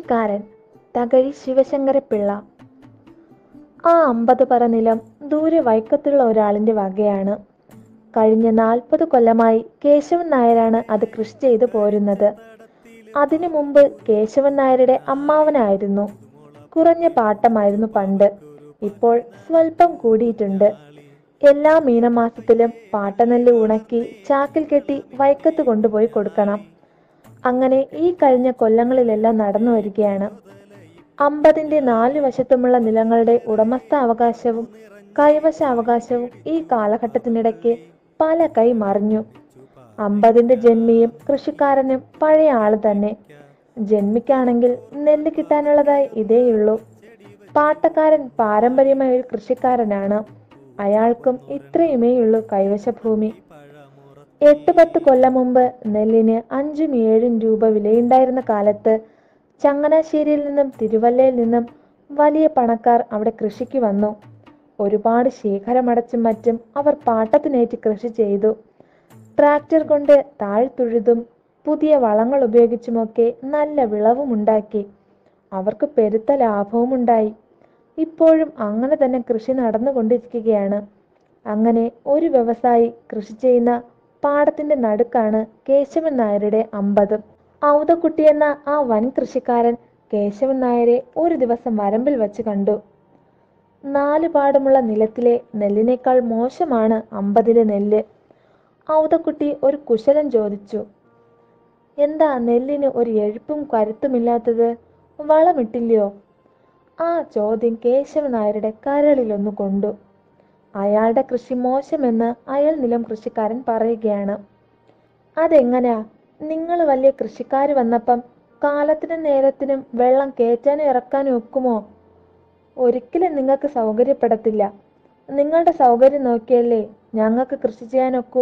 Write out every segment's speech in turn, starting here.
കൃഷിക്കാരൻ തകഴി ശിവശങ്കരപ്പിള്ള ആ അമ്പത് പറ നിലം ദൂരെ വൈക്കത്തുള്ള ഒരാളിന്റെ വകയാണ് കഴിഞ്ഞ നാൽപ്പത് കൊല്ലമായി കേശവൻ നായരാണ് അത് കൃഷി ചെയ്തു പോരുന്നത് അതിനു മുമ്പ് കേശവൻ നായരുടെ അമ്മാവനായിരുന്നു കുറഞ്ഞ പാട്ടമായിരുന്നു പണ്ട് ഇപ്പോൾ സ്വൽപ്പം കൂടിയിട്ടുണ്ട് എല്ലാ മീനമാസത്തിലും പാട്ടനെല്ല് ഉണക്കി ചാക്കിൽ കെട്ടി വൈക്കത്ത് കൊണ്ടുപോയി കൊടുക്കണം അങ്ങനെ ഈ കഴിഞ്ഞ കൊല്ലങ്ങളിലെല്ലാം നടന്നു വരികയാണ് അമ്പതിന്റെ നാല് വശത്തുമുള്ള നിലങ്ങളുടെ ഉടമസ്ഥാവകാശവും കൈവശ അവകാശവും ഈ കാലഘട്ടത്തിനിടയ്ക്ക് പല കൈ മറിഞ്ഞു അമ്പതിന്റെ ജന്മിയും കൃഷിക്കാരനും പഴയ ആള് തന്നെ ജന്മിക്കാണെങ്കിൽ നെല്ല് കിട്ടാനുള്ളതായി ഇതേയുള്ളൂ പാട്ടക്കാരൻ പാരമ്പര്യമായ ഒരു കൃഷിക്കാരനാണ് അയാൾക്കും ഇത്രയുമേയുള്ളൂ കൈവശ ഭൂമി എട്ട് പത്ത് കൊല്ലം മുമ്പ് നെല്ലിന് അഞ്ചും ഏഴും രൂപ വിലയുണ്ടായിരുന്ന കാലത്ത് ചങ്ങനാശ്ശേരിയിൽ നിന്നും തിരുവല്ലയിൽ നിന്നും വലിയ പണക്കാർ അവിടെ കൃഷിക്ക് വന്നു ഒരുപാട് ശേഖരമടച്ചും മറ്റും അവർ പാട്ടത്തിനേറ്റ് കൃഷി ചെയ്തു ട്രാക്ടർ കൊണ്ട് താഴ്ത്തുഴുതും പുതിയ വളങ്ങൾ ഉപയോഗിച്ചുമൊക്കെ നല്ല വിളവും ഉണ്ടാക്കി അവർക്ക് പെരുത്ത ലാഭവും ഉണ്ടായി ഇപ്പോഴും അങ്ങനെ തന്നെ കൃഷി നടന്നുകൊണ്ടിരിക്കുകയാണ് അങ്ങനെ ഒരു വ്യവസായി കൃഷി ചെയ്യുന്ന പാടത്തിന്റെ നടുക്കാണ് കേശവൻ നായരുടെ അമ്പത് ഔതക്കുട്ടി എന്ന ആ വൻ കൃഷിക്കാരൻ കേശവൻ നായരെ ഒരു ദിവസം വരമ്പിൽ വച്ച് കണ്ടു നാല് പാടുമുള്ള നിലത്തിലെ നെല്ലിനേക്കാൾ മോശമാണ് അമ്പതിലെ നെല്ല് ഔതക്കുട്ടി ഒരു കുശലം ചോദിച്ചു എന്താ നെല്ലിന് ഒരു എഴുപ്പും കരുത്തുമില്ലാത്തത് വളമിട്ടില്ലയോ ആ ചോദ്യം കേശവൻ നായരുടെ കരളിലൊന്നു കൊണ്ടു അയാളുടെ കൃഷി മോശമെന്ന് അയൽ നിലം കൃഷിക്കാരൻ പറയുകയാണ് അതെങ്ങനെയാ നിങ്ങൾ വലിയ കൃഷിക്കാർ വന്നപ്പം കാലത്തിനും നേരത്തിനും വെള്ളം കയറ്റാനും ഇറക്കാനും ഒക്കുമോ ഒരിക്കലും നിങ്ങൾക്ക് സൗകര്യപ്പെടത്തില്ല നിങ്ങളുടെ സൗകര്യം നോക്കിയല്ലേ ഞങ്ങൾക്ക് കൃഷി ചെയ്യാനൊക്കൂ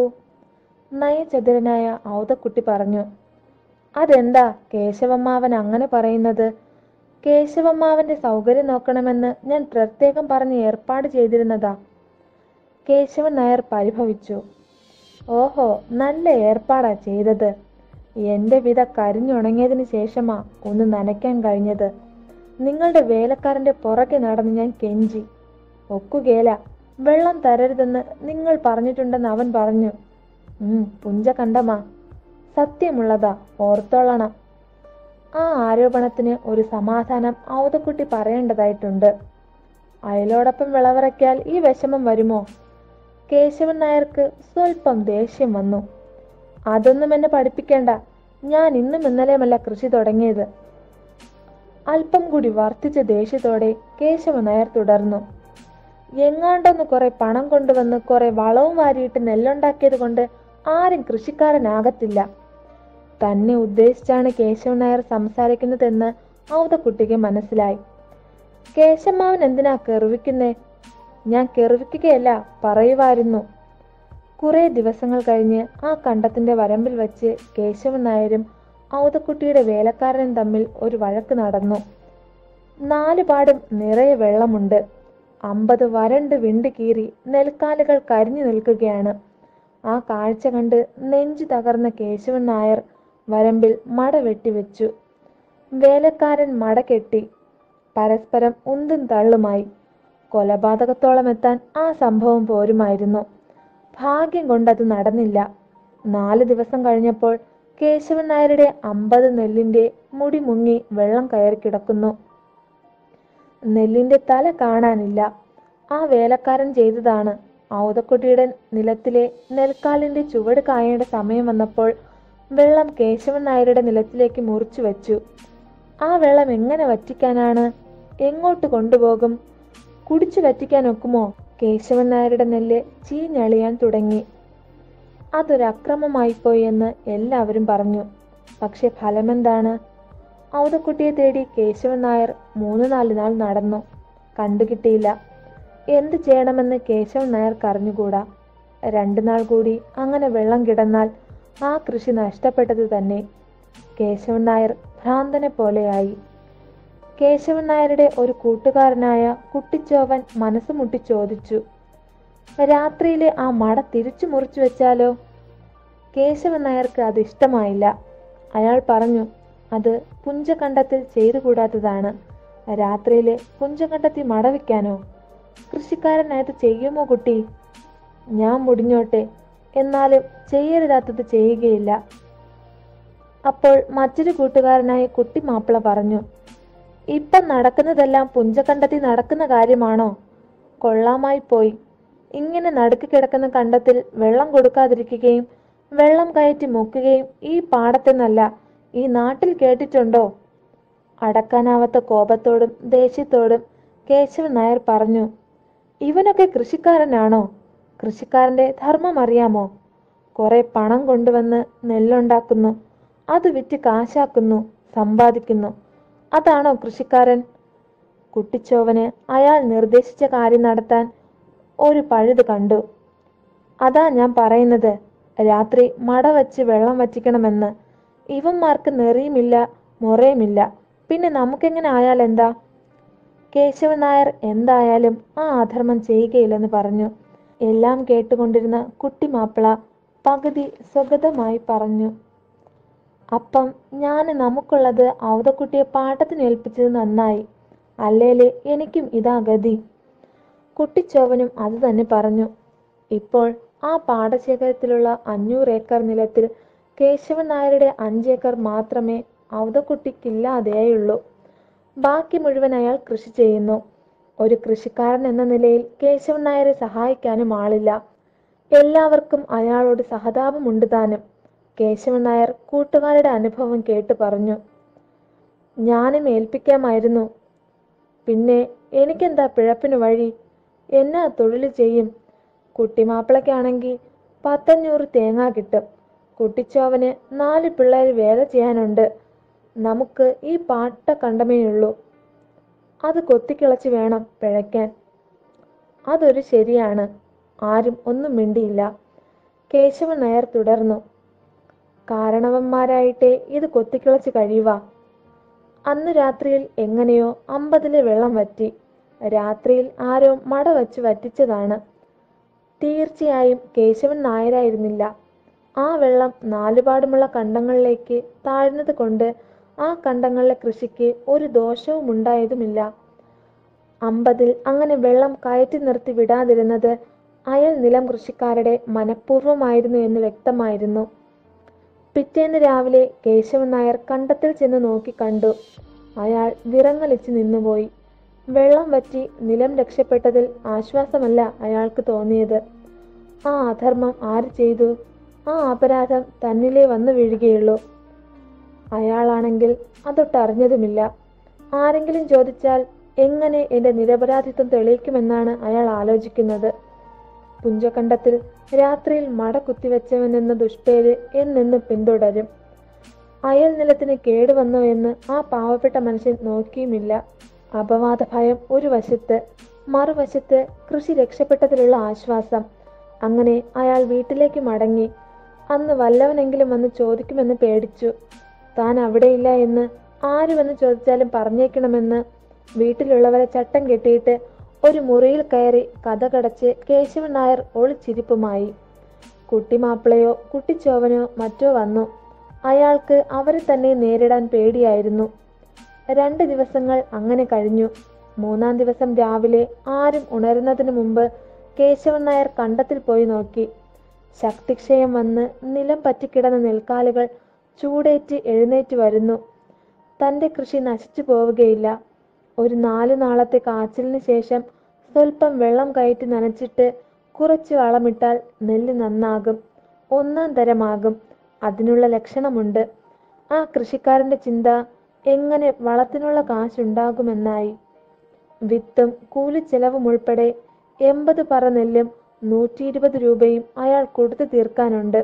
നയചതുരനായ ഔതക്കുട്ടി പറഞ്ഞു അതെന്താ കേശവമ്മാവൻ അങ്ങനെ പറയുന്നത് കേശവമ്മാവന്റെ സൗകര്യം നോക്കണമെന്ന് ഞാൻ പ്രത്യേകം പറഞ്ഞ് ഏർപ്പാട് ചെയ്തിരുന്നതാ കേശവൻ നായർ പരിഭവിച്ചു ഓഹോ നല്ല ഏർപ്പാടാ ചെയ്തത് എന്റെ വിധ കരിഞ്ഞുണങ്ങിയതിന് ശേഷമാ ഒന്ന് നനയ്ക്കാൻ കഴിഞ്ഞത് നിങ്ങളുടെ വേലക്കാരന്റെ പുറകെ നടന്ന് ഞാൻ കെഞ്ചി ഒക്കുകേല വെള്ളം തരരുതെന്ന് നിങ്ങൾ പറഞ്ഞിട്ടുണ്ടെന്ന് അവൻ പറഞ്ഞു ഉം പുഞ്ച കണ്ടമാ സത്യമുള്ളതാ ഓർത്തോളണം ആ ആരോപണത്തിന് ഒരു സമാധാനം ഔതക്കുട്ടി പറയേണ്ടതായിട്ടുണ്ട് അയലോടൊപ്പം വിളവിറക്കിയാൽ ഈ വിഷമം വരുമോ കേശവൻ നായർക്ക് സ്വൽപ്പം ദേഷ്യം വന്നു അതൊന്നും എന്നെ പഠിപ്പിക്കേണ്ട ഞാൻ ഇന്നും ഇന്നലെയുമല്ല കൃഷി തുടങ്ങിയത് അല്പം കൂടി വർദ്ധിച്ച ദേഷ്യത്തോടെ കേശവൻ നായർ തുടർന്നു എങ്ങാണ്ടൊന്ന് കുറെ പണം കൊണ്ടുവന്ന് കുറെ വളവും വാരിയിട്ട് നെല്ലുണ്ടാക്കിയത് കൊണ്ട് ആരും കൃഷിക്കാരനാകത്തില്ല തന്നെ ഉദ്ദേശിച്ചാണ് കേശവൻ നായർ സംസാരിക്കുന്നതെന്ന് ഔതക്കുട്ടിക്ക് മനസ്സിലായി കേശമ്മാവൻ എന്തിനാ കെറുവിക്കുന്നേ ഞാൻ കെറുവിക്കുകയല്ല പറയുമായിരുന്നു കുറെ ദിവസങ്ങൾ കഴിഞ്ഞ് ആ കണ്ടത്തിന്റെ വരമ്പിൽ വച്ച് കേശവൻ നായരും ഔതക്കുട്ടിയുടെ വേലക്കാരനും തമ്മിൽ ഒരു വഴക്ക് നടന്നു നാല് പാടും നിറയെ വെള്ളമുണ്ട് അമ്പത് വരണ്ട് വിണ്ട് കീറി നെൽക്കാലുകൾ കരിഞ്ഞു നിൽക്കുകയാണ് ആ കാഴ്ച കണ്ട് നെഞ്ചു തകർന്ന കേശവൻ നായർ വരമ്പിൽ മട വെട്ടിവെച്ചു വേലക്കാരൻ മട കെട്ടി പരസ്പരം ഉന്തും തള്ളുമായി കൊലപാതകത്തോളം എത്താൻ ആ സംഭവം പോരുമായിരുന്നു ഭാഗ്യം കൊണ്ടത് നടന്നില്ല നാല് ദിവസം കഴിഞ്ഞപ്പോൾ കേശവൻ നായരുടെ അമ്പത് നെല്ലിന്റെ മുടി മുങ്ങി വെള്ളം കയറി കിടക്കുന്നു നെല്ലിന്റെ തല കാണാനില്ല ആ വേലക്കാരൻ ചെയ്തതാണ് ഔതക്കുട്ടിയുടെ നിലത്തിലെ നെൽക്കാലിന്റെ ചുവട് കായേണ്ട സമയം വന്നപ്പോൾ വെള്ളം കേശവൻ നായരുടെ നിലത്തിലേക്ക് മുറിച്ചു വെച്ചു ആ വെള്ളം എങ്ങനെ വറ്റിക്കാനാണ് എങ്ങോട്ട് കൊണ്ടുപോകും കുടിച്ചു വറ്റിക്കാൻ ഒക്കുമോ കേശവൻ നായരുടെ നെല്ല് ചീഞ്ഞളിയാൻ തുടങ്ങി അതൊരു അക്രമമായിപ്പോയി എന്ന് എല്ലാവരും പറഞ്ഞു പക്ഷെ ഫലമെന്താണ് ഔതക്കുട്ടിയെ തേടി കേശവൻ നായർ മൂന്ന് നാല് നാൾ നടന്നു കണ്ടുകിട്ടിയില്ല എന്ത് ചെയ്യണമെന്ന് കേശവൻ നായർക്ക് അറിഞ്ഞുകൂടാ രണ്ടു നാൾ കൂടി അങ്ങനെ വെള്ളം കിടന്നാൽ ആ കൃഷി നഷ്ടപ്പെട്ടത് തന്നെ കേശവൻ നായർ ഭ്രാന്തനെ പോലെയായി കേശവൻ നായരുടെ ഒരു കൂട്ടുകാരനായ കുട്ടിച്ചോവൻ മനസ്സ് മുട്ടി ചോദിച്ചു രാത്രിയിലെ ആ മട തിരിച്ചു മുറിച്ചു വെച്ചാലോ കേശവൻ നായർക്ക് അത് ഇഷ്ടമായില്ല അയാൾ പറഞ്ഞു അത് പുഞ്ചകണ്ടത്തിൽ ചെയ്തുകൂടാത്തതാണ് രാത്രിയില് പുഞ്ചകണ്ടത്തി മടവിക്കാനോ കൃഷിക്കാരനായത് ചെയ്യുമോ കുട്ടി ഞാൻ മുടിഞ്ഞോട്ടെ എന്നാലും ചെയ്യരുതാത്തത് ചെയ്യുകയില്ല അപ്പോൾ മറ്റൊരു കൂട്ടുകാരനായി കുട്ടി മാപ്പിള പറഞ്ഞു ഇപ്പം നടക്കുന്നതെല്ലാം പുഞ്ചകണ്ടത്തിൽ നടക്കുന്ന കാര്യമാണോ കൊള്ളാമായി പോയി ഇങ്ങനെ നടുക്ക് കിടക്കുന്ന കണ്ടത്തിൽ വെള്ളം കൊടുക്കാതിരിക്കുകയും വെള്ളം കയറ്റി മുക്കുകയും ഈ പാടത്തെന്നല്ല ഈ നാട്ടിൽ കേട്ടിട്ടുണ്ടോ അടക്കാനാവാത്ത കോപത്തോടും ദേഷ്യത്തോടും കേശവൻ നായർ പറഞ്ഞു ഇവനൊക്കെ കൃഷിക്കാരനാണോ കൃഷിക്കാരന്റെ ധർമ്മം അറിയാമോ കുറെ പണം കൊണ്ടുവന്ന് നെല്ലുണ്ടാക്കുന്നു അത് വിറ്റ് കാശാക്കുന്നു സമ്പാദിക്കുന്നു അതാണോ കൃഷിക്കാരൻ കുട്ടിച്ചോവന് അയാൾ നിർദ്ദേശിച്ച കാര്യം നടത്താൻ ഒരു പഴുത് കണ്ടു അതാ ഞാൻ പറയുന്നത് രാത്രി മട വച്ച് വെള്ളം വറ്റിക്കണമെന്ന് ഇവന്മാർക്ക് നെറിയുമില്ല മുറയുമില്ല പിന്നെ നമുക്കെങ്ങനെ ആയാൽ എന്താ കേശവൻ നായർ എന്തായാലും ആ അധർമ്മം ചെയ്യുകയില്ലെന്ന് പറഞ്ഞു എല്ലാം കേട്ടുകൊണ്ടിരുന്ന കുട്ടി മാപ്പിള പകുതി സ്വഗതമായി പറഞ്ഞു അപ്പം ഞാൻ നമുക്കുള്ളത് ഔതക്കുട്ടിയെ പാട്ടത്തിന് ഏൽപ്പിച്ചത് നന്നായി അല്ലേല് എനിക്കും ഇതാ ഗതി കുട്ടിച്ചോവനും അത് തന്നെ പറഞ്ഞു ഇപ്പോൾ ആ പാടശേഖരത്തിലുള്ള അഞ്ഞൂറ് ഏക്കർ നിലത്തിൽ കേശവൻ നായരുടെ അഞ്ചേക്കർ മാത്രമേ ഔതക്കുട്ടിക്കില്ലാതെയുള്ളൂ ബാക്കി മുഴുവൻ അയാൾ കൃഷി ചെയ്യുന്നു ഒരു കൃഷിക്കാരൻ എന്ന നിലയിൽ കേശവൻ നായരെ സഹായിക്കാനും ആളില്ല എല്ലാവർക്കും അയാളോട് സഹതാപമുണ്ട് താനും കേശവൻ നായർ കൂട്ടുകാരുടെ അനുഭവം കേട്ടു പറഞ്ഞു ഞാനും ഏൽപ്പിക്കാമായിരുന്നു പിന്നെ എനിക്കെന്താ പിഴപ്പിന് വഴി എന്നാ തൊഴിൽ ചെയ്യും കുട്ടിമാപ്പിളയ്ക്കാണെങ്കിൽ പത്തഞ്ഞൂറ് തേങ്ങ കിട്ടും കുട്ടിച്ചോവന് നാല് പിള്ളേർ വേല ചെയ്യാനുണ്ട് നമുക്ക് ഈ പാട്ട കണ്ടമേയുള്ളൂ അത് കൊത്തിക്കിളച്ച് വേണം പിഴയ്ക്കാൻ അതൊരു ശരിയാണ് ആരും ഒന്നും മിണ്ടിയില്ല കേശവൻ നായർ തുടർന്നു കാരണവന്മാരായിട്ടേ ഇത് കൊത്തിക്കിളച്ച് കഴിയുക അന്ന് രാത്രിയിൽ എങ്ങനെയോ അമ്പതിലെ വെള്ളം വറ്റി രാത്രിയിൽ ആരോ മട വച്ച് വറ്റിച്ചതാണ് തീർച്ചയായും കേശവൻ നായരായിരുന്നില്ല ആ വെള്ളം നാലുപാടുമുള്ള കണ്ടങ്ങളിലേക്ക് താഴ്ന്നത് കൊണ്ട് ആ കണ്ടങ്ങളിലെ കൃഷിക്ക് ഒരു ദോഷവും ഉണ്ടായതുമില്ല അമ്പതിൽ അങ്ങനെ വെള്ളം കയറ്റി നിർത്തി വിടാതിരുന്നത് അയൽ നിലം കൃഷിക്കാരുടെ മനഃപൂർവ്വമായിരുന്നു എന്ന് വ്യക്തമായിരുന്നു പിറ്റേന്ന് രാവിലെ കേശവൻ നായർ കണ്ടത്തിൽ ചെന്ന് നോക്കി കണ്ടു അയാൾ വിറങ്ങലിച്ച് നിന്നുപോയി വെള്ളം വറ്റി നിലം രക്ഷപ്പെട്ടതിൽ ആശ്വാസമല്ല അയാൾക്ക് തോന്നിയത് ആ അധർമ്മം ആര് ചെയ്തു ആ അപരാധം തന്നിലേ വന്നു വീഴുകയുള്ളൂ അയാളാണെങ്കിൽ അതൊട്ടറിഞ്ഞതുമില്ല ആരെങ്കിലും ചോദിച്ചാൽ എങ്ങനെ എന്റെ നിരപരാധിത്വം തെളിയിക്കുമെന്നാണ് അയാൾ ആലോചിക്കുന്നത് പുഞ്ചകണ്ഠത്തിൽ രാത്രിയിൽ മട കുത്തിവെച്ചവനെന്ന ദുഷ്പേര് എന്നെന്ന് പിന്തുടരും അയൽ നിലത്തിന് കേടുവന്നോ എന്ന് ആ പാവപ്പെട്ട മനുഷ്യൻ നോക്കിയുമില്ല അപവാദ ഭയം ഒരു വശത്ത് മറുവശത്ത് കൃഷി രക്ഷപ്പെട്ടതിലുള്ള ആശ്വാസം അങ്ങനെ അയാൾ വീട്ടിലേക്ക് മടങ്ങി അന്ന് വല്ലവനെങ്കിലും വന്ന് ചോദിക്കുമെന്ന് പേടിച്ചു താൻ അവിടെയില്ല എന്ന് ആര് വന്ന് ചോദിച്ചാലും പറഞ്ഞേക്കണമെന്ന് വീട്ടിലുള്ളവരെ ചട്ടം കെട്ടിയിട്ട് ഒരു മുറിയിൽ കയറി കഥകടച്ച് കേശവൻ നായർ ഒളിച്ചിരിപ്പുമായി കുട്ടിമാപ്പിളയോ കുട്ടിച്ചോവനോ മറ്റോ വന്നു അയാൾക്ക് അവരെ തന്നെ നേരിടാൻ പേടിയായിരുന്നു രണ്ട് ദിവസങ്ങൾ അങ്ങനെ കഴിഞ്ഞു മൂന്നാം ദിവസം രാവിലെ ആരും ഉണരുന്നതിന് മുമ്പ് കേശവൻ നായർ കണ്ടത്തിൽ പോയി നോക്കി ശക്തിക്ഷയം വന്ന് നിലം പറ്റിക്കിടന്ന നെൽക്കാലുകൾ ചൂടേറ്റ് എഴുന്നേറ്റ് വരുന്നു തന്റെ കൃഷി നശിച്ചു പോവുകയില്ല ഒരു നാലു നാളത്തെ കാച്ചിലിന് ശേഷം സ്വല്പം വെള്ളം കയറ്റി നനച്ചിട്ട് കുറച്ച് വളമിട്ടാൽ നെല്ല് നന്നാകും ഒന്നാം തരമാകും അതിനുള്ള ലക്ഷണമുണ്ട് ആ കൃഷിക്കാരന്റെ ചിന്ത എങ്ങനെ വളത്തിനുള്ള കാശുണ്ടാകുമെന്നായി വിത്തും കൂലിച്ചെലവും ഉൾപ്പെടെ എൺപത് പറ നെല്ലും നൂറ്റി ഇരുപത് രൂപയും അയാൾ കൊടുത്തു തീർക്കാനുണ്ട്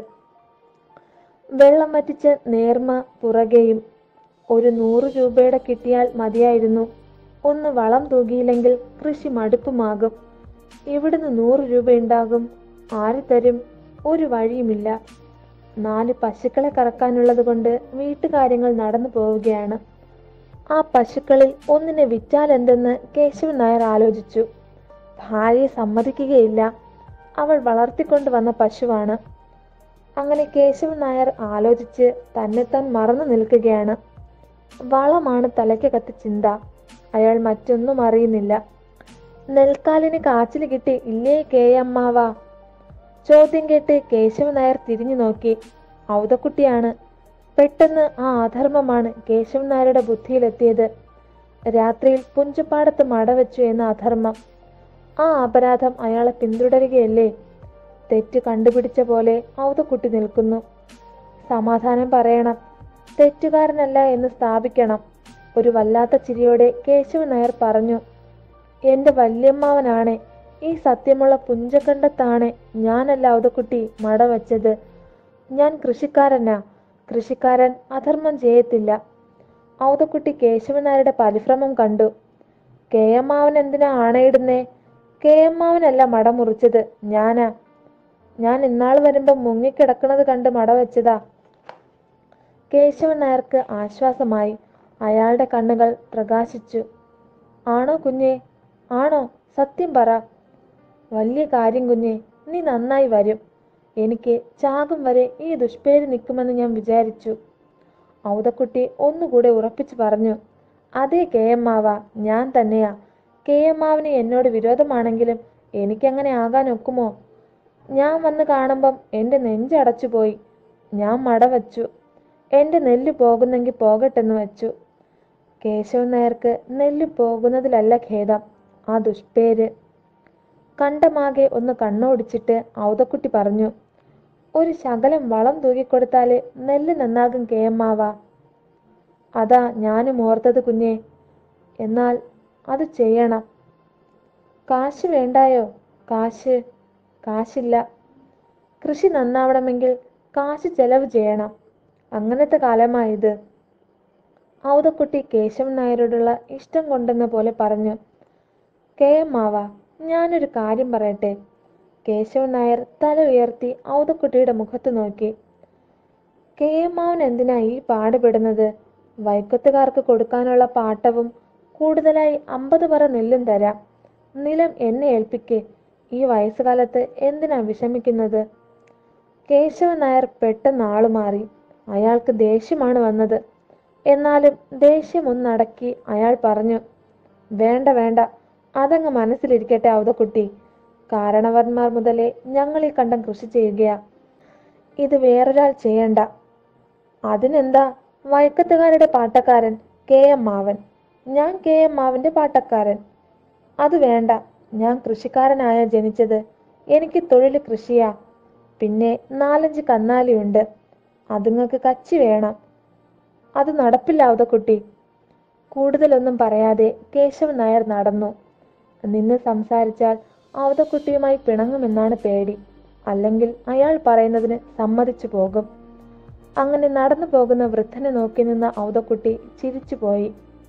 വെള്ളം വറ്റിച്ച് നേർമ പുറകെയും ഒരു നൂറ് രൂപയുടെ കിട്ടിയാൽ മതിയായിരുന്നു ഒന്ന് വളം തൂകിയില്ലെങ്കിൽ കൃഷി മടുപ്പുമാകും ഇവിടുന്ന് നൂറ് രൂപയുണ്ടാകും ആര് തരും ഒരു വഴിയുമില്ല നാല് പശുക്കളെ കറക്കാനുള്ളത് കൊണ്ട് വീട്ടുകാര്യങ്ങൾ നടന്നു പോവുകയാണ് ആ പശുക്കളിൽ ഒന്നിനെ വിറ്റാൽ എന്തെന്ന് കേശവൻ നായർ ആലോചിച്ചു ഭാര്യയെ സമ്മതിക്കുകയില്ല അവൾ വളർത്തിക്കൊണ്ട് വന്ന പശുവാണ് അങ്ങനെ കേശവൻ നായർ ആലോചിച്ച് തന്നെത്താൻ മറന്നു നിൽക്കുകയാണ് വളമാണ് തലയ്ക്കകത്ത് ചിന്ത അയാൾ മറ്റൊന്നും അറിയുന്നില്ല നെൽക്കാലിന് കാച്ചിൽ കിട്ടി ഇല്ലേ കേയമ്മാവാ ചോദ്യം കേട്ട് കേശവൻ നായർ തിരിഞ്ഞു നോക്കി ഔതക്കുട്ടിയാണ് പെട്ടെന്ന് ആ അധർമ്മമാണ് കേശവൻ നായരുടെ ബുദ്ധിയിലെത്തിയത് രാത്രിയിൽ പുഞ്ചപ്പാടത്ത് മടവെച്ചു എന്ന അധർമ്മം ആ അപരാധം അയാളെ പിന്തുടരുകയല്ലേ തെറ്റ് കണ്ടുപിടിച്ച പോലെ ഔതക്കുട്ടി നിൽക്കുന്നു സമാധാനം പറയണം തെറ്റുകാരനല്ല എന്ന് സ്ഥാപിക്കണം ഒരു വല്ലാത്ത ചിരിയോടെ കേശവൻ നായർ പറഞ്ഞു എന്റെ വല്യമ്മാവനാണ് ഈ സത്യമുള്ള പുഞ്ചക്കണ്ടത്താണ് ഞാനല്ല ഔതക്കുട്ടി മട വച്ചത് ഞാൻ കൃഷിക്കാരനാ കൃഷിക്കാരൻ അധർമ്മം ചെയ്യത്തില്ല ഔതക്കുട്ടി കേശവൻ നായരുടെ പരിഭ്രമം കണ്ടു കെ എമ്മാവൻ എന്തിനാ ആണയിടുന്നേ കെ എമ്മാവനല്ല മട മുറിച്ചത് ഞാനാ ഞാൻ ഇന്നാൾ വരുമ്പം മുങ്ങിക്കിടക്കണത് കണ്ട് മട വെച്ചതാ കേശവൻ നായർക്ക് ആശ്വാസമായി അയാളുടെ കണ്ണുകൾ പ്രകാശിച്ചു ആണോ കുഞ്ഞേ ആണോ സത്യം പറ വലിയ കാര്യം കുഞ്ഞേ നീ നന്നായി വരും എനിക്ക് ചാകും വരെ ഈ ദുഷ്പേര് നിൽക്കുമെന്ന് ഞാൻ വിചാരിച്ചു ഔതക്കുട്ടി ഒന്നുകൂടെ ഉറപ്പിച്ചു പറഞ്ഞു അതേ കെ എം മാവ ഞാൻ തന്നെയാ കെ എം മാവിന് എന്നോട് വിരോധമാണെങ്കിലും എനിക്കങ്ങനെ ആകാൻ ഒക്കുമോ ഞാൻ വന്ന് കാണുമ്പം എൻ്റെ നെഞ്ചടച്ചുപോയി ഞാൻ മട വച്ചു എൻ്റെ നെല്ല് പോകുന്നെങ്കിൽ പോകട്ടെന്ന് വച്ചു കേശവൻ നായർക്ക് നെല്ല് പോകുന്നതിലല്ല ഖേദം ആ ദുഷ്പേര് കണ്ടമാകെ ഒന്ന് കണ്ണോടിച്ചിട്ട് ഔതക്കുട്ടി പറഞ്ഞു ഒരു ശകലം വളം തൂക്കിക്കൊടുത്താല് നെല്ല് നന്നാകും കേയമ്മാവ അതാ ഞാനും ഓർത്തത് കുഞ്ഞേ എന്നാൽ അത് ചെയ്യണം കാശ് വേണ്ടായോ കാശ് കാശില്ല കൃഷി നന്നാവണമെങ്കിൽ കാശ് ചെലവ് ചെയ്യണം അങ്ങനത്തെ കാലമായത് ഔതക്കുട്ടി കേശവൻ നായരോടുള്ള ഇഷ്ടം കൊണ്ടെന്ന പോലെ പറഞ്ഞു കെ എം മാവ ഞാനൊരു കാര്യം പറയട്ടെ കേശവൻ നായർ തല ഉയർത്തി ഔതക്കുട്ടിയുടെ മുഖത്ത് നോക്കി കെ എം മാവൻ എന്തിനാ ഈ പാടുപെടുന്നത് വൈക്കത്തുകാർക്ക് കൊടുക്കാനുള്ള പാട്ടവും കൂടുതലായി അമ്പത് പറ നെല്ലും തരാം നിലം എന്നെ ഏൽപ്പിക്ക് ഈ വയസ്സുകാലത്ത് എന്തിനാ വിഷമിക്കുന്നത് കേശവൻ നായർ പെട്ടെന്ന് ആളുമാറി അയാൾക്ക് ദേഷ്യമാണ് വന്നത് എന്നാലും ദേഷ്യം ഒന്നടക്കി അയാൾ പറഞ്ഞു വേണ്ട വേണ്ട അതങ്ങ് മനസ്സിലിരിക്കട്ടെ ഔതക്കുട്ടി കാരണവന്മാർ മുതലേ ഞങ്ങൾ ഈ കണ്ടം കൃഷി ചെയ്യുകയാ ഇത് വേറൊരാൾ ചെയ്യണ്ട അതിനെന്താ വൈക്കത്തുകാരുടെ പാട്ടക്കാരൻ കെ എം മാവൻ ഞാൻ കെ എം മാവന്റെ പാട്ടക്കാരൻ അത് വേണ്ട ഞാൻ കൃഷിക്കാരനായ ജനിച്ചത് എനിക്ക് തൊഴിൽ കൃഷിയാ പിന്നെ നാലഞ്ച് കന്നാലിയുണ്ട് അതുങ്ങൾക്ക് കച്ചി വേണം അത് നടപ്പില്ലാവുത കുട്ടി കൂടുതലൊന്നും പറയാതെ കേശവൻ നായർ നടന്നു നിന്ന് സംസാരിച്ചാൽ ഔതക്കുട്ടിയുമായി പിണങ്ങുമെന്നാണ് പേടി അല്ലെങ്കിൽ അയാൾ പറയുന്നതിന് സമ്മതിച്ചു പോകും അങ്ങനെ നടന്നു പോകുന്ന വൃദ്ധനെ നോക്കി നിന്ന ഔതക്കുട്ടി ചിരിച്ചുപോയി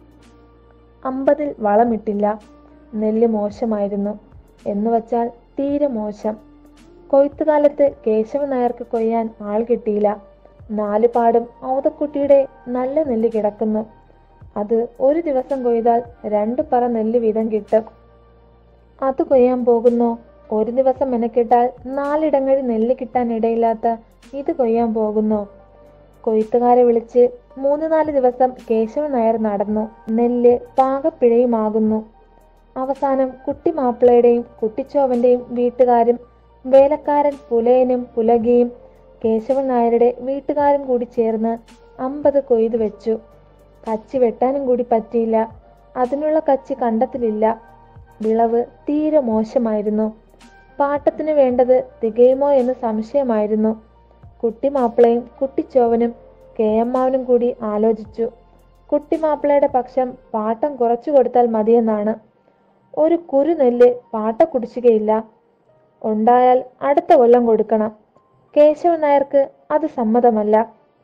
അമ്പതിൽ വളമിട്ടില്ല നെല്ല് മോശമായിരുന്നു എന്ന് വച്ചാൽ തീരെ മോശം കൊയ്ത്തുകാലത്ത് കേശവൻ നായർക്ക് കൊയ്യാൻ ആൾ കിട്ടിയില്ല നാല് പാടും ഔതക്കുട്ടിയുടെ നല്ല നെല്ല് കിടക്കുന്നു അത് ഒരു ദിവസം കൊയ്താൽ രണ്ട് പറ നെല്ല് വീതം കിട്ടും അത് കൊയ്യാൻ പോകുന്നോ ഒരു ദിവസം മെനക്കെട്ടാൽ നാലിടങ്ങളിൽ നെല്ല് കിട്ടാൻ ഇടയില്ലാത്ത ഇത് കൊയ്യാൻ പോകുന്നോ കൊയ്ത്തുകാരെ വിളിച്ച് മൂന്ന് നാല് ദിവസം കേശവൻ നായർ നടന്നു നെല്ല് പാകപ്പിഴയുമാകുന്നു അവസാനം കുട്ടി മാപ്പിളയുടെയും കുട്ടിച്ചോവന്റെയും വീട്ടുകാരും വേലക്കാരൻ പുലയനും പുലകിയും കേശവൻ നായരുടെ വീട്ടുകാരും കൂടി ചേർന്ന് അമ്പത് കൊയ്തു വെച്ചു കച്ചി വെട്ടാനും കൂടി പറ്റിയില്ല അതിനുള്ള കച്ചി കണ്ടത്തിലില്ല വിളവ് തീരെ മോശമായിരുന്നു പാട്ടത്തിന് വേണ്ടത് തികയുമോ എന്ന് സംശയമായിരുന്നു കുട്ടി മാപ്പിളയും കുട്ടിച്ചോവനും കെ എമ്മാവനും കൂടി ആലോചിച്ചു കുട്ടി മാപ്പിളയുടെ പക്ഷം പാട്ടം കുറച്ചു കൊടുത്താൽ മതിയെന്നാണ് ഒരു കുരു നെല്ല് പാട്ട കുടിശ്ശികയില്ല ഉണ്ടായാൽ അടുത്ത കൊല്ലം കൊടുക്കണം കേശവൻ നായർക്ക് അത് സമ്മതമല്ല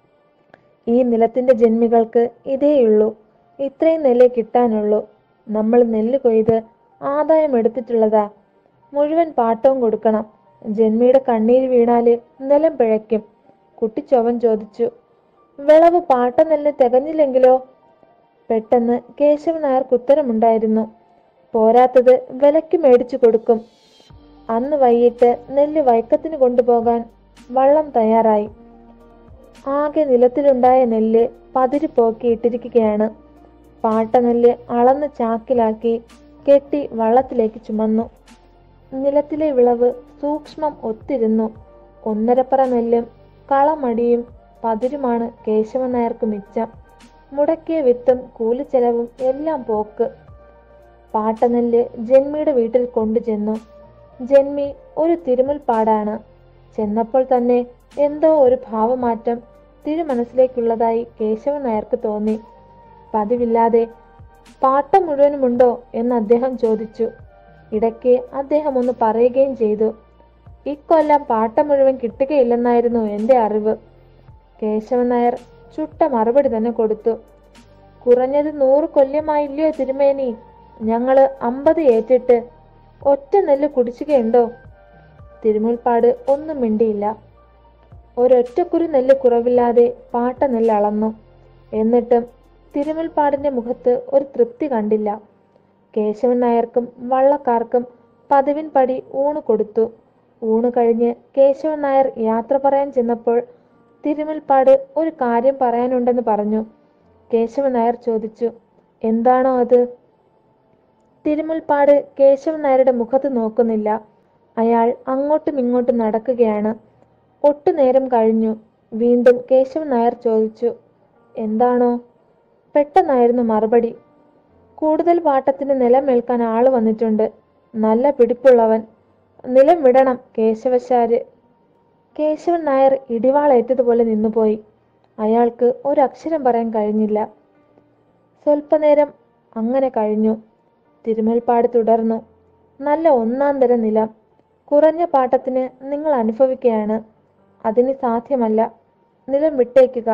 ഈ നിലത്തിന്റെ ജന്മികൾക്ക് ഇതേയുള്ളൂ ഇത്രയും നെല്ല് കിട്ടാനുള്ളൂ നമ്മൾ നെല്ല് കൊയ്ത് ആദായം എടുത്തിട്ടുള്ളതാ മുഴുവൻ പാട്ടവും കൊടുക്കണം ജന്മിയുടെ കണ്ണീര് വീണാല് നിലം പിഴയ്ക്കും കുട്ടിച്ചൊവൻ ചോദിച്ചു വിളവ് പാട്ട നെല്ല് തികഞ്ഞില്ലെങ്കിലോ പെട്ടെന്ന് കേശവൻ നായർക്ക് ഉത്തരമുണ്ടായിരുന്നു പോരാത്തത് വിലയ്ക്ക് മേടിച്ചു കൊടുക്കും അന്ന് വൈകിട്ട് നെല്ല് വൈക്കത്തിന് കൊണ്ടുപോകാൻ വള്ളം തയ്യാറായി ആകെ നിലത്തിലുണ്ടായ നെല്ല് പതിര് പോക്കി ഇട്ടിരിക്കുകയാണ് പാട്ടനെല്ല് അളന്ന് ചാക്കിലാക്കി കെട്ടി വള്ളത്തിലേക്ക് ചുമന്നു നിലത്തിലെ വിളവ് സൂക്ഷ്മം ഒത്തിരുന്നു ഒന്നരപ്പറ നെല്ലും കളമടിയും പതിരുമാണ് കേശവൻ നായർക്ക് മിച്ചം മുടക്കിയ വിത്തും കൂലിച്ചെലവും എല്ലാം പോക്ക് പാട്ടനെല്ല് ജന്മിയുടെ വീട്ടിൽ കൊണ്ടുചെന്നു ജന്മി ഒരു തിരുമുൽപ്പാടാണ് ചെന്നപ്പോൾ തന്നെ എന്തോ ഒരു ഭാവമാറ്റം തിരുമനസ്സിലേക്കുള്ളതായി കേശവൻ നായർക്ക് തോന്നി പതിവില്ലാതെ പാട്ടം മുഴുവനുമുണ്ടോ എന്ന് അദ്ദേഹം ചോദിച്ചു ഇടയ്ക്ക് അദ്ദേഹം ഒന്ന് പറയുകയും ചെയ്തു ഇക്കൊല്ലം പാട്ടം മുഴുവൻ കിട്ടുകയില്ലെന്നായിരുന്നു എൻ്റെ അറിവ് കേശവൻ നായർ ചുട്ട മറുപടി തന്നെ കൊടുത്തു കുറഞ്ഞത് നൂറ് കൊല്യമായില്ലയോ തിരുമേനി ഞങ്ങള് അമ്പത് ഏറ്റിട്ട് ഒറ്റ നെല്ല് കുടിച്ചുകയുണ്ടോ തിരുമുൽപ്പാട് ഒന്നും മിണ്ടിയില്ല ഒരൊറ്റക്കുരു നെല്ല് കുറവില്ലാതെ പാട്ട നെല്ല് അളന്നു എന്നിട്ടും തിരുമുൽപ്പാടിന്റെ മുഖത്ത് ഒരു തൃപ്തി കണ്ടില്ല കേശവൻ നായർക്കും വള്ളക്കാർക്കും പതിവിൻ പടി ഊണ് കൊടുത്തു ഊണ് കഴിഞ്ഞ് കേശവൻ നായർ യാത്ര പറയാൻ ചെന്നപ്പോൾ തിരുമുൽപ്പാട് ഒരു കാര്യം പറയാനുണ്ടെന്ന് പറഞ്ഞു കേശവൻ നായർ ചോദിച്ചു എന്താണോ അത് തിരുമുൽപ്പാട് കേശവൻ നായരുടെ മുഖത്ത് നോക്കുന്നില്ല അയാൾ അങ്ങോട്ടും ഇങ്ങോട്ടും നടക്കുകയാണ് ഒട്ടു നേരം കഴിഞ്ഞു വീണ്ടും കേശവൻ നായർ ചോദിച്ചു എന്താണോ പെട്ടെന്നായിരുന്നു മറുപടി കൂടുതൽ പാട്ടത്തിന് നിലം മേൽക്കാൻ ആള് വന്നിട്ടുണ്ട് നല്ല പിടിപ്പുള്ളവൻ നിലം വിടണം കേശവശാര് കേശവൻ നായർ ഇടിവാളേറ്റതുപോലെ നിന്നുപോയി അയാൾക്ക് ഒരക്ഷരം പറയാൻ കഴിഞ്ഞില്ല സ്വൽപ്പനേരം അങ്ങനെ കഴിഞ്ഞു തിരുമുൽപ്പാട് തുടർന്നു നല്ല ഒന്നാം തരം നിലം കുറഞ്ഞ പാട്ടത്തിന് നിങ്ങൾ അനുഭവിക്കുകയാണ് അതിന് സാധ്യമല്ല നിലം വിട്ടേക്കുക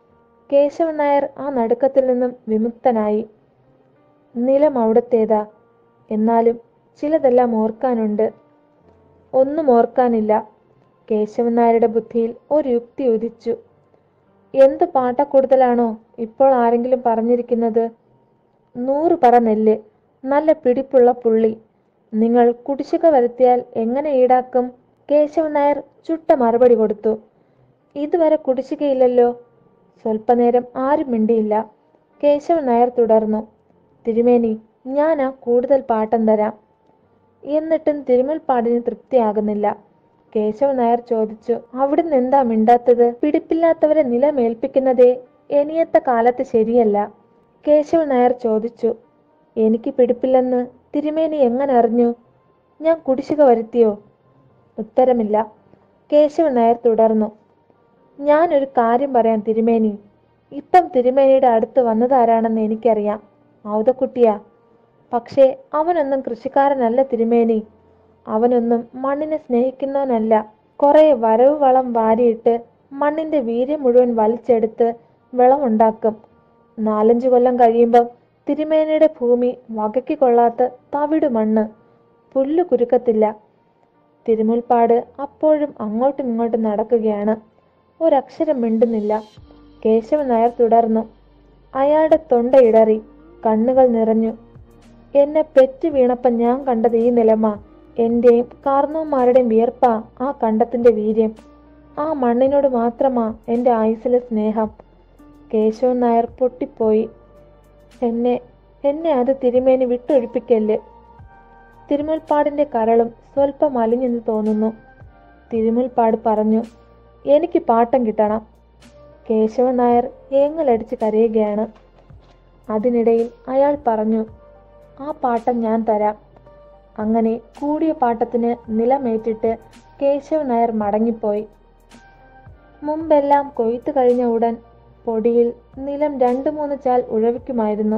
കേശവൻ നായർ ആ നടുക്കത്തിൽ നിന്നും വിമുക്തനായി നിലം അവിടത്തേതാ എന്നാലും ചിലതെല്ലാം ഓർക്കാനുണ്ട് ഒന്നും ഓർക്കാനില്ല കേശവൻ നായരുടെ ബുദ്ധിയിൽ ഒരു യുക്തി ഉദിച്ചു എന്ത് പാട്ടക്കൂടുതലാണോ ഇപ്പോൾ ആരെങ്കിലും പറഞ്ഞിരിക്കുന്നത് നൂറ് പറ നെല്ല് നല്ല പിടിപ്പുള്ള പുള്ളി നിങ്ങൾ കുടിശ്ശിക വരുത്തിയാൽ എങ്ങനെ ഈടാക്കും കേശവൻ നായർ ചുട്ട മറുപടി കൊടുത്തു ഇതുവരെ കുടിശ്ശികയില്ലല്ലോ സ്വൽപ്പനേരം ആരും മിണ്ടിയില്ല കേശവൻ നായർ തുടർന്നു തിരുമേനി ഞാനാ കൂടുതൽ പാട്ടം തരാം എന്നിട്ടും തിരുമുൽപ്പാടിന് തൃപ്തിയാകുന്നില്ല കേശവൻ നായർ ചോദിച്ചു അവിടുന്ന് എന്താ മിണ്ടാത്തത് പിടിപ്പില്ലാത്തവരെ നിലമേൽപ്പിക്കുന്നതേ ഇനിയത്തെ കാലത്ത് ശരിയല്ല കേശവൻ നായർ ചോദിച്ചു എനിക്ക് പിടിപ്പില്ലെന്ന് തിരുമേനി എങ്ങനെ അറിഞ്ഞു ഞാൻ കുടിശ്ശിക വരുത്തിയോ ഉത്തരമില്ല കേശവൻ നായർ തുടർന്നു ഞാനൊരു കാര്യം പറയാം തിരുമേനി ഇപ്പം തിരുമേനിയുടെ അടുത്ത് വന്നതാരാണെന്ന് എനിക്കറിയാം ഔതക്കുട്ടിയാ പക്ഷേ അവനൊന്നും കൃഷിക്കാരനല്ല തിരുമേനി അവനൊന്നും മണ്ണിനെ സ്നേഹിക്കുന്നവനല്ല കുറെ വരവ് വളം വാരിയിട്ട് മണ്ണിന്റെ വീര്യം മുഴുവൻ വലിച്ചെടുത്ത് വിളവുണ്ടാക്കും നാലഞ്ചു കൊല്ലം കഴിയുമ്പം തിരുമേനിയുടെ ഭൂമി വകയ്ക്ക് കൊള്ളാത്ത തവിട് മണ്ണ് പുല്ലു കുരുക്കത്തില്ല തിരുമുൽപ്പാട് അപ്പോഴും അങ്ങോട്ടും ഇങ്ങോട്ടും നടക്കുകയാണ് ഒരക്ഷരം മിണ്ടുന്നില്ല കേശവൻ നായർ തുടർന്നു അയാളുടെ തൊണ്ട ഇടറി കണ്ണുകൾ നിറഞ്ഞു എന്നെ പെറ്റു വീണപ്പം ഞാൻ കണ്ടത് ഈ നിലമ എന്റെയും കാർന്നവന്മാരുടെയും വിയർപ്പാ ആ കണ്ടത്തിന്റെ വീര്യം ആ മണ്ണിനോട് മാത്രമാ എന്റെ ആയുസിലെ സ്നേഹം കേശവൻ നായർ പൊട്ടിപ്പോയി എന്നെ എന്നെ അത് തിരുമേനി വിട്ടൊഴിപ്പിക്കല്ല് തിരുമുൽപ്പാടിന്റെ കരളും സ്വൽപ്പം അലിഞ്ഞെന്ന് തോന്നുന്നു തിരുമുൽപ്പാട് പറഞ്ഞു എനിക്ക് പാട്ടം കിട്ടണം കേശവൻ നായർ ഏങ്ങലടിച്ച് കരയുകയാണ് അതിനിടയിൽ അയാൾ പറഞ്ഞു ആ പാട്ടം ഞാൻ തരാം അങ്ങനെ കൂടിയ പാട്ടത്തിന് നിലമേറ്റിട്ട് കേശവൻ നായർ മടങ്ങിപ്പോയി മുമ്പെല്ലാം കൊയ്ത്ത് കഴിഞ്ഞ ഉടൻ പൊടിയിൽ നിലം രണ്ടു മൂന്ന് ചാൽ ഉഴവിക്കുമായിരുന്നു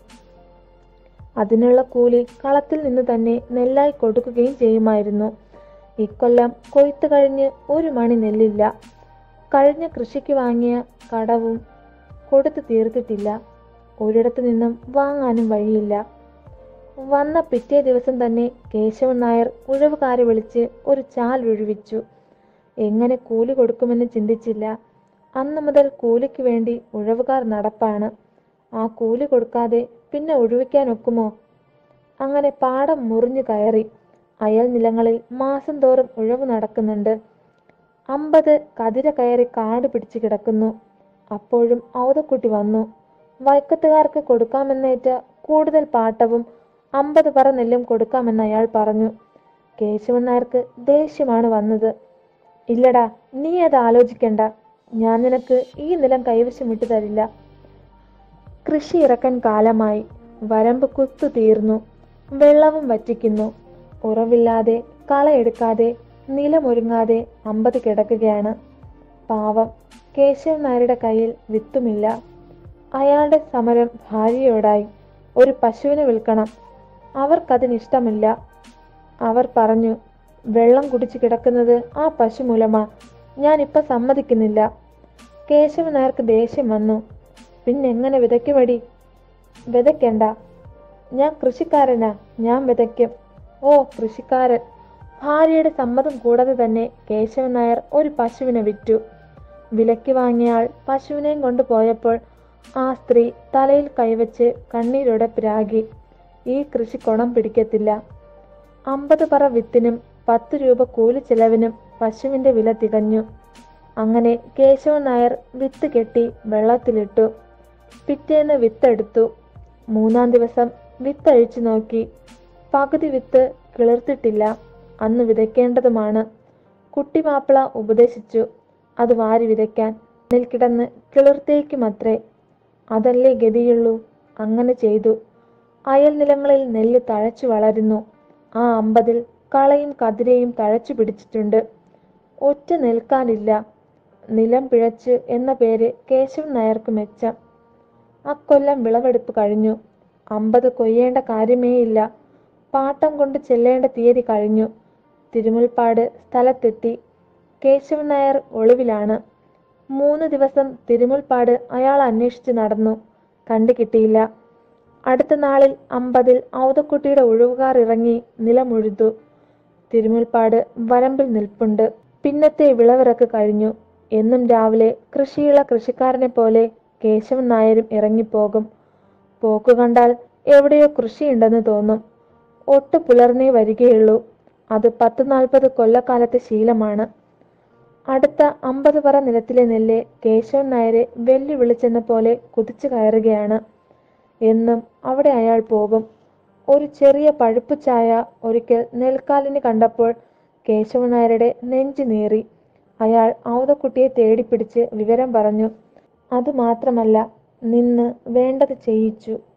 അതിനുള്ള കൂലി കളത്തിൽ നിന്ന് തന്നെ നെല്ലായി കൊടുക്കുകയും ചെയ്യുമായിരുന്നു ഇക്കൊല്ലം കൊയ്ത്ത് കഴിഞ്ഞ് ഒരു മണി നെല്ലില്ല കഴിഞ്ഞ കൃഷിക്ക് വാങ്ങിയ കടവും കൊടുത്തു തീർത്തിട്ടില്ല ഒരിടത്തു നിന്നും വാങ്ങാനും വഴിയില്ല വന്ന പിറ്റേ ദിവസം തന്നെ കേശവൻ നായർ ഉഴവുകാരെ വിളിച്ച് ഒരു ചാൽ ഒഴിവിച്ചു എങ്ങനെ കൂലി കൊടുക്കുമെന്ന് ചിന്തിച്ചില്ല അന്നു മുതൽ കൂലിക്ക് വേണ്ടി ഉഴവുകാർ നടപ്പാണ് ആ കൂലി കൊടുക്കാതെ പിന്നെ ഒഴിവിക്കാൻ ഒക്കുമോ അങ്ങനെ പാടം മുറിഞ്ഞു കയറി അയൽ നിലങ്ങളിൽ മാസം തോറും ഉഴവ് നടക്കുന്നുണ്ട് അമ്പത് കതിര കയറി കാട് പിടിച്ചു കിടക്കുന്നു അപ്പോഴും ഔതക്കുട്ടി വന്നു വൈക്കത്തുകാർക്ക് കൊടുക്കാമെന്നേറ്റ കൂടുതൽ പാട്ടവും അമ്പത് പറ നെല്ലും കൊടുക്കാമെന്ന് അയാൾ പറഞ്ഞു കേശവൻ നായർക്ക് ദേഷ്യമാണ് വന്നത് ഇല്ലടാ നീ അത് ആലോചിക്കണ്ട ഞാൻ നിനക്ക് ഈ നിലം കൈവശം വിട്ടു തരില്ല കൃഷി ഇറക്കാൻ കാലമായി വരമ്പ് കുത്തു തീർന്നു വെള്ളവും വറ്റിക്കുന്നു ഉറവില്ലാതെ കളയെടുക്കാതെ നിലമൊരുങ്ങാതെ അമ്പത് കിടക്കുകയാണ് പാവം കേശവൻ നായരുടെ കയ്യിൽ വിത്തുമില്ല അയാളുടെ സമരം ഭാര്യയോടായി ഒരു പശുവിനെ വിൽക്കണം അവർക്കതിനിഷ്ടമില്ല അവർ പറഞ്ഞു വെള്ളം കുടിച്ചു കിടക്കുന്നത് ആ പശു മൂലമാ ഞാനിപ്പ സമ്മതിക്കുന്നില്ല കേശവൻ നായർക്ക് ദേഷ്യം വന്നു പിന്നെങ്ങനെ വിതയ്ക്കുമടി വിതയ്ക്കണ്ട ഞാൻ കൃഷിക്കാരനാ ഞാൻ വിതയ്ക്കും ഓ കൃഷിക്കാരൻ ഭാര്യയുടെ സമ്മതം കൂടാതെ തന്നെ കേശവൻ നായർ ഒരു പശുവിനെ വിറ്റു വിലയ്ക്ക് വാങ്ങിയ ആൾ പശുവിനെയും കൊണ്ടുപോയപ്പോൾ ആ സ്ത്രീ തലയിൽ കൈവച്ച് കണ്ണീരോടെ പ്രാഗി ഈ കൃഷി കുണം പിടിക്കത്തില്ല അമ്പത് പറ വിത്തിനും പത്ത് രൂപ കൂലി ചെലവിനും പശുവിന്റെ വില തികഞ്ഞു അങ്ങനെ കേശവൻ നായർ വിത്ത് കെട്ടി വെള്ളത്തിലിട്ടു പിറ്റേന്ന് വിത്തെടുത്തു മൂന്നാം ദിവസം വിത്തഴിച്ചു നോക്കി പകുതി വിത്ത് കിളിർത്തിട്ടില്ല അന്ന് വിതയ്ക്കേണ്ടതുമാണ് കുട്ടിമാപ്പിള ഉപദേശിച്ചു അത് വാരി വിതയ്ക്കാൻ കിടന്ന് കിളിർത്തേക്കുമത്രേ അതല്ലേ ഗതിയുള്ളൂ അങ്ങനെ ചെയ്തു അയൽ നിലങ്ങളിൽ നെല്ല് തഴച്ചു വളരുന്നു ആ അമ്പതിൽ കളയും കതിരയും തഴച്ചു പിടിച്ചിട്ടുണ്ട് ഒറ്റ നിൽക്കാനില്ല നിലം പിഴച്ച് എന്ന പേര് കേശവൻ നായർക്ക് മെച്ചം അക്കൊല്ലം വിളവെടുപ്പ് കഴിഞ്ഞു അമ്പത് കൊയ്യേണ്ട കാര്യമേയില്ല പാട്ടം കൊണ്ട് ചെല്ലേണ്ട തീയതി കഴിഞ്ഞു തിരുമുൽപ്പാട് സ്ഥലത്തെത്തി കേശവൻ നായർ ഒളിവിലാണ് മൂന്ന് ദിവസം തിരുമുൽപ്പാട് അയാൾ അന്വേഷിച്ച് നടന്നു കണ്ടു കിട്ടിയില്ല അടുത്ത നാളിൽ അമ്പതിൽ ഔതക്കുട്ടിയുടെ ഒഴിവുകാർ ഇറങ്ങി നിലമുഴുതു തിരുമുൽപ്പാട് വരമ്പിൽ നിൽപ്പുണ്ട് പിന്നത്തെ വിളവിറക്ക് കഴിഞ്ഞു എന്നും രാവിലെ കൃഷിയുള്ള കൃഷിക്കാരനെ പോലെ കേശവൻ നായരും ഇറങ്ങിപ്പോകും പോക്കു കണ്ടാൽ എവിടെയോ കൃഷിയുണ്ടെന്ന് തോന്നും ഒട്ടു പുലർന്നേ വരികയുള്ളൂ അത് പത്ത് നാൽപ്പത് കൊല്ലക്കാലത്തെ ശീലമാണ് അടുത്ത അമ്പത് പറ നിലത്തിലെ നെല്ല് കേശവൻ നായരെ വെല്ലുവിളിച്ചെന്ന പോലെ കുതിച്ചു കയറുകയാണ് എന്നും അവിടെ അയാൾ പോകും ഒരു ചെറിയ പഴുപ്പ് ചായ ഒരിക്കൽ നെൽക്കാലിന് കണ്ടപ്പോൾ കേശവൻ നായരുടെ നെഞ്ചു നീറി അയാൾ ഔതക്കുട്ടിയെ തേടിപ്പിടിച്ച് വിവരം പറഞ്ഞു അതുമാത്രമല്ല നിന്ന് വേണ്ടത് ചെയ്യിച്ചു